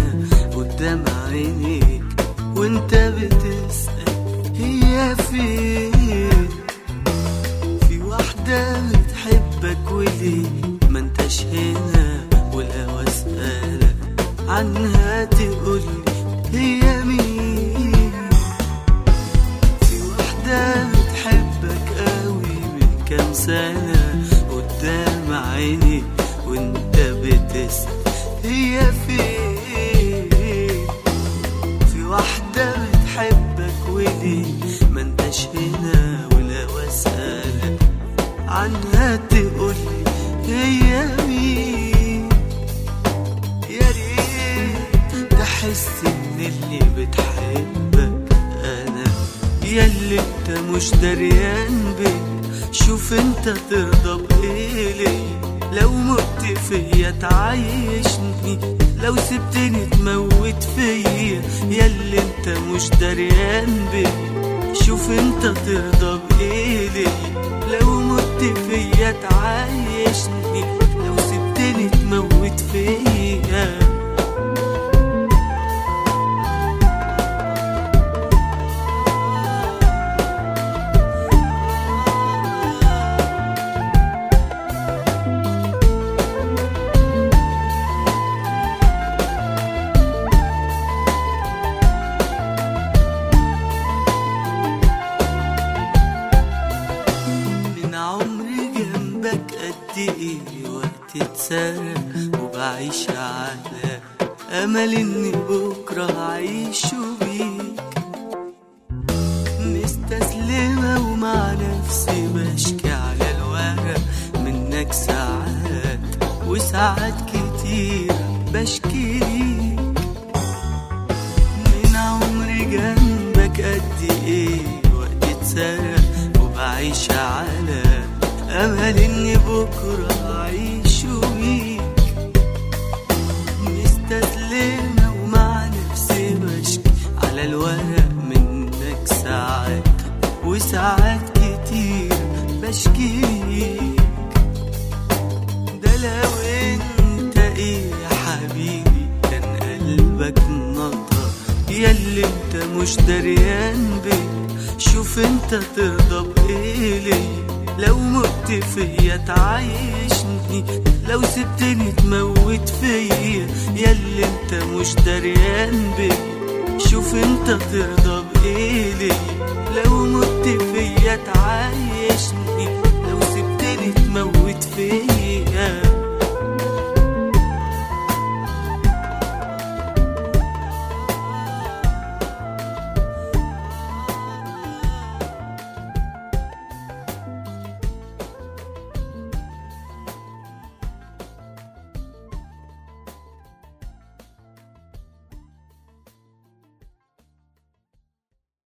سنة قدام عينيك وانت بتسأل هي فين في واحدة بتحبك وليه ما انتش هنا ولا اسألك عنها تقولي هي مين في واحدة بتحبك قوي من كام سنة قدام عيني وانت بتسأل هي فين في واحدة بتحبك وليه ما انتش هنا ولا واسألك عنها تقولي هي مين يا ريت تحس ان اللي بتحبك انا يا اللي انت مش دريان بيه شوف انت ترضى بايه ليه لو مت فيا تعيشني لو سبتني تموت فيا يا اللي انت مش دريان بيه شوف انت ترضى بايه ليه لو مت فيا تعيشني لو سبتني تموت فيا من عمري جنبك قد ايه وقت اتسرق وبعيش على امل اني بكره هعيشه بيك مستسلمة ومع نفسي بشكي على الورق منك ساعات وساعات كتير بشكي ليك من عمري جنبك قد ايه وقت اتسرق وبعيش على امل اني بكره اعيشه بيك مستسلمة ومع نفسي بشكي على الورق منك ساعات وساعات كتير بشكي ليك ده لو انت ايه يا حبيبي كان قلبك نطر يا اللي انت مش دريان بيه شوف انت ترضى بايه ليه لو مت فيا تعيشني لو سبتني تموت فيا يا اللي انت مش دريان بيه شوف انت ترضى بايه ليه لو مت فيا تعيشني لو سبتني تموت فيا